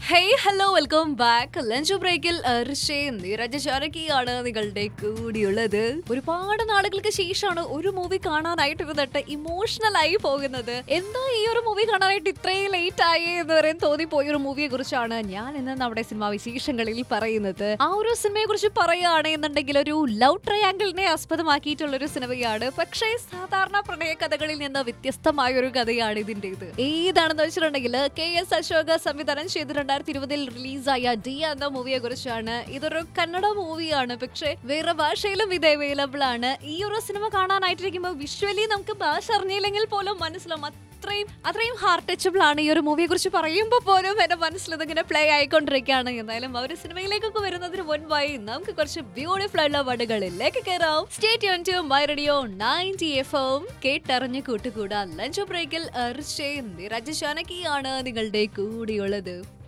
hey hello welcome back lunch ബ്രേക്കിൽ ഋഷയും നീരജ ചാരക്കിയാണ് നിങ്ങളുടെ കൂടിയുള്ളത് ഒരുപാട് നാളുകൾക്ക് ശേഷമാണ് ഒരു മൂവി കാണാനായിട്ട് ഇരുന്നിട്ട് ഇമോഷണൽ ആയി പോകുന്നത് എന്താ ഈ ഒരു മൂവി കാണാനായിട്ട് ഇത്രയും ലേറ്റ് ആയി എന്ന് പറയാൻ തോന്നിപ്പോയ ഒരു മൂവിയെ കുറിച്ചാണ് ഞാൻ ഇന്ന് നമ്മുടെ സിനിമാ വിശേഷങ്ങളിൽ പറയുന്നത് ആ ഒരു സിനിമയെ കുറിച്ച് പറയുകയാണെന്നുണ്ടെങ്കിൽ ഒരു ലവ് ട്രയാങ്കിളിനെ ആസ്പദമാക്കിയിട്ടുള്ള ഒരു സിനിമയാണ് പക്ഷേ സാധാരണ പ്രണയ കഥകളിൽ നിന്ന് വ്യത്യസ്തമായ ഒരു കഥയാണ് ഇതിന്റേത് ഏതാണെന്ന് വെച്ചിട്ടുണ്ടെങ്കിൽ കെ എസ് അശോക സംവിധാനം ചെയ്ത് രണ്ടായിരത്തി ഇരുപതിൽ റിലീസായ ഡി എന്ന മൂവിയെ കുറിച്ചാണ് ഇതൊരു കന്നഡ മൂവിയാണ് പക്ഷേ വേറെ ഭാഷയിലും ഇത് അവൈലബിൾ ആണ് ഈ ഒരു സിനിമ കാണാനായിട്ടിരിക്കുമ്പോൾ വിഷ്വലി നമുക്ക് ഭാഷ അറിഞ്ഞില്ലെങ്കിൽ പോലും മനസ്സിലാവും അത്രയും അത്രയും ഹാർട്ട് ടച്ചബിൾ ആണ് ഈ ഒരു മൂവിയെ കുറിച്ച് പറയുമ്പോൾ പോലും എന്റെ മനസ്സിൽ ഇതിങ്ങനെ പ്ലേ ആയിക്കൊണ്ടിരിക്കുകയാണ് എന്തായാലും ആ ഒരു സിനിമയിലേക്കൊക്കെ വരുന്നതിന് മുൻപായി നമുക്ക് കുറച്ച് ബ്യൂട്ടിഫുൾ ആയിട്ടുള്ള വടുകളിലേക്ക് കയറാം സ്റ്റേറ്റ് യോൺ to my radio ninety F M കേട്ടറിഞ്ഞ് കൂട്ടുകൂടാ ലഞ്ച് ബ്രേക്കിൽ അർച്ചയും നിരജ ചാനകിയാണ് നിങ്ങളുടെ കൂടെയുള്ളത്